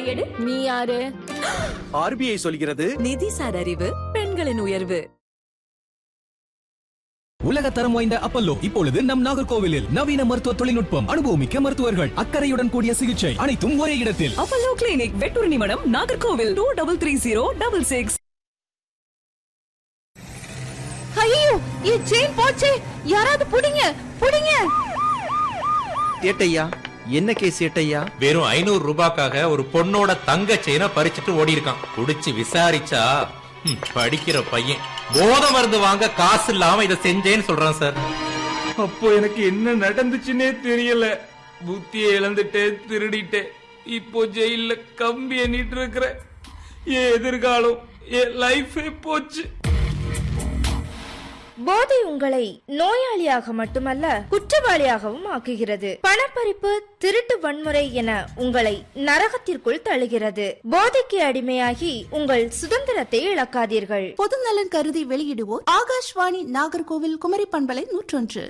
எடு நீ யாரு ஆர்பிஐ சொல்கிறது நிதிசார் அறிவு பெண்களின் உயர்வு உலக தரம் வாய்ந்த அப்பல்லோ இப்பொழுது நம் நாகர்கோவிலில் நவீன மருத்துவ தொழில்நுட்பம் அனுபவமிக்க மருத்துவர்கள் அக்கறையுடன் கூடிய சிகிச்சை அனைத்தும் ஒரே இடத்தில் Apollo clinic Vetturnimadam Nagercoil two double three zero double six ஐயோ என் செயின் போச்சே யாராவது புடிங்க புடிங்க ஏட்டையா என்ன கேஸ் ஏட்டையா வெறும் ஐநூறு ரூபாய்க்காக ஒரு பொண்ணோட தங்க செயினை பறிச்சுட்டு ஓடி இருக்கான் குடிச்சு விசாரிச்சா ம், படிக்கிற பையன் போத மருந்து வாங்க காசு இல்லாம இதை செஞ்சேன்னு சொல்றான் சார் அப்போ எனக்கு என்ன நடந்துச்சுன்னே தெரியல புத்தியை இழந்துட்டேன் திருடிட்டேன் இப்போ ஜெயில கம்பி எண்ணிட்டு இருக்கிறேன் என் எதிர்காலம் என் லைஃபே போச்சு போதை உங்களை நோயாளியாக மட்டுமல்ல குற்றவாளியாகவும் ஆக்குகிறது பணப்பறிப்பு திருட்டு வன்முறை என உங்களை நரகத்திற்குள் தள்ளுகிறது போதைக்கு அடிமையாகி உங்கள் சுதந்திரத்தை இழக்காதீர்கள் பொதுநலன் கருதி வெளியிடுவோர் ஆகாஷ்வாணி நாகர்கோவில் குமரி பண்பலை நூற்றொன்று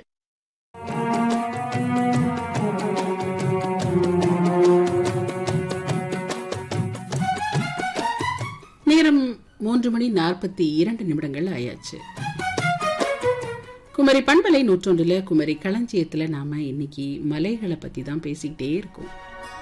நேரம் மூன்று மணி நாற்பத்தி இரண்டு நிமிடங்கள் ஆயாச்சு குமரி பண்பலை நூற்றொன்றுல குமரி களஞ்சியத்துல நாம இன்னைக்கு மலைகளை பத்தி தான் பேசிக்கிட்டே இருக்கோம்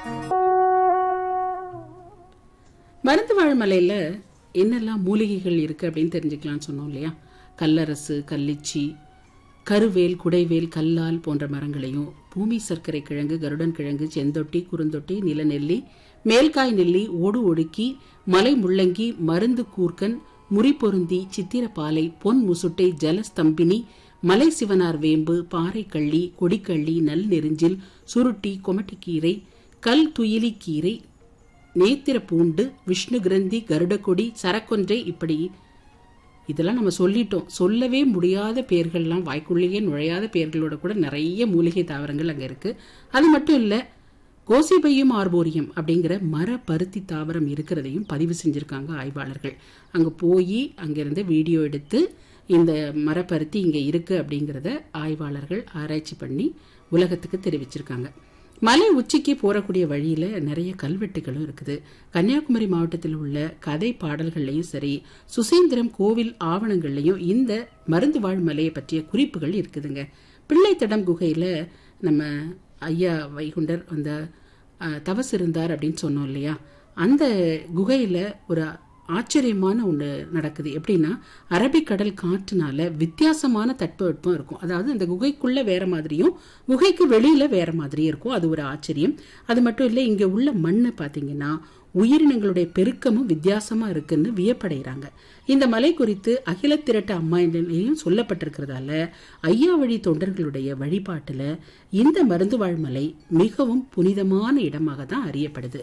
மருந்து வாழ் மலையில என்னெல்லாம் மூலிகைகள் இருக்கு அப்படின்னு தெரிஞ்சுக்கலாம்னு சொன்னோம் இல்லையா கல்லரசு கல்லிச்சி கருவேல் குடைவேல் கல்லால் போன்ற மரங்களையும் பூமி சர்க்கரை கிழங்கு கருடன் கிழங்கு செந்தொட்டி குறுந்தொட்டி நிலநெல்லி மேல்காய் நெல்லி ஓடு ஒடுக்கி மலை முள்ளங்கி மருந்து கூர்க்கன் முறி பொருந்தி சித்திரப்பாலை பொன் முசுட்டை ஜலஸ்தம்பினி மலை சிவனார் வேம்பு பாறைக்கள்ளி கொடிக்கள்ளி நல் நெருஞ்சில் சுருட்டி கொமட்டிக்கீரை கல் துயிலி கீரை நேத்திர பூண்டு விஷ்ணு கிரந்தி கருடக்கொடி சரக்கொன்றை இப்படி இதெல்லாம் நம்ம சொல்லிட்டோம் சொல்லவே முடியாத பேர்கள்லாம் வாய்க்குள்ளேயே நுழையாத பேர்களோட கூட நிறைய மூலிகை தாவரங்கள் அங்கே இருக்கு அது மட்டும் இல்லை கோசிபையும் ஆர்போரியம் அப்படிங்கிற மர பருத்தி தாவரம் இருக்கிறதையும் பதிவு செஞ்சிருக்காங்க ஆய்வாளர்கள் அங்கே போய் அங்கிருந்து வீடியோ எடுத்து இந்த மரப்பருத்தி இங்கே இருக்கு அப்படிங்கிறத ஆய்வாளர்கள் ஆராய்ச்சி பண்ணி உலகத்துக்கு தெரிவிச்சிருக்காங்க மலை உச்சிக்கு போறக்கூடிய வழியில நிறைய கல்வெட்டுகளும் இருக்குது கன்னியாகுமரி மாவட்டத்தில் உள்ள கதை பாடல்கள்லையும் சரி சுசீந்திரம் கோவில் ஆவணங்கள்லையும் இந்த மருந்து வாழ் மலையை பற்றிய குறிப்புகள் இருக்குதுங்க பிள்ளைத்தடம் குகையில நம்ம ஐயா வைகுண்டர் அந்த அஹ், தவசு இருந்தார் அப்படின்னு சொன்னோம் இல்லையா அந்த குகையில ஒரு ஆச்சரியமான ஒன்று நடக்குது எப்படின்னா அரபிக்கடல் காற்றுனால வித்தியாசமான தட்பவெட்பம் இருக்கும் அதாவது அந்த குகைக்குள்ள வேற மாதிரியும் குகைக்கு வெளியில வேற மாதிரியும் இருக்கும் அது ஒரு ஆச்சரியம் அது மட்டும் இல்லை இங்க உள்ள மண்ணு பாத்தீங்கன்னா உயிரினங்களுடைய பெருக்கமும் வித்தியாசமா இருக்குன்னு வியப்படைகிறாங்க இந்த மலை குறித்து அகில திரட்ட அம்மா நிலையும் சொல்லப்பட்டிருக்கிறதால ஐயா வழி தொண்டர்களுடைய வழிபாட்டுல இந்த மருந்து வாழ் மலை மிகவும் புனிதமான இடமாக தான் அறியப்படுது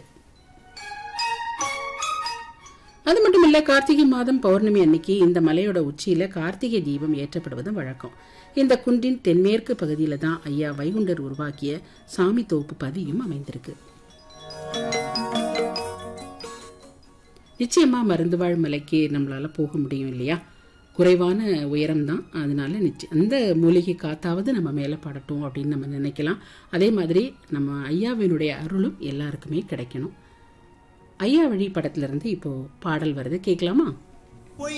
அது மட்டும் இல்ல கார்த்திகை மாதம் பௌர்ணமி அன்னைக்கு இந்த மலையோட உச்சியில கார்த்திகை தீபம் ஏற்றப்படுவதும் வழக்கம் இந்த குன்றின் தென்மேற்கு பகுதியில தான் ஐயா வைகுண்டர் உருவாக்கிய சாமி தோப்பு பதியும் அமைந்திருக்கு நிச்சயமா மருந்துவாழ் மலைக்கு நம்மளால போக முடியும் இல்லையா குறைவான உயரம் தான் அதனால நிச்சயம் அந்த மூலிகை காத்தாவது நம்ம மேலே படட்டும் அப்படின்னு நம்ம நினைக்கலாம் அதே மாதிரி நம்ம ஐயாவினுடைய அருளும் எல்லாருக்குமே கிடைக்கணும் ஐயா வழி படத்துல இருந்து இப்போ பாடல் வருது கேட்கலாமா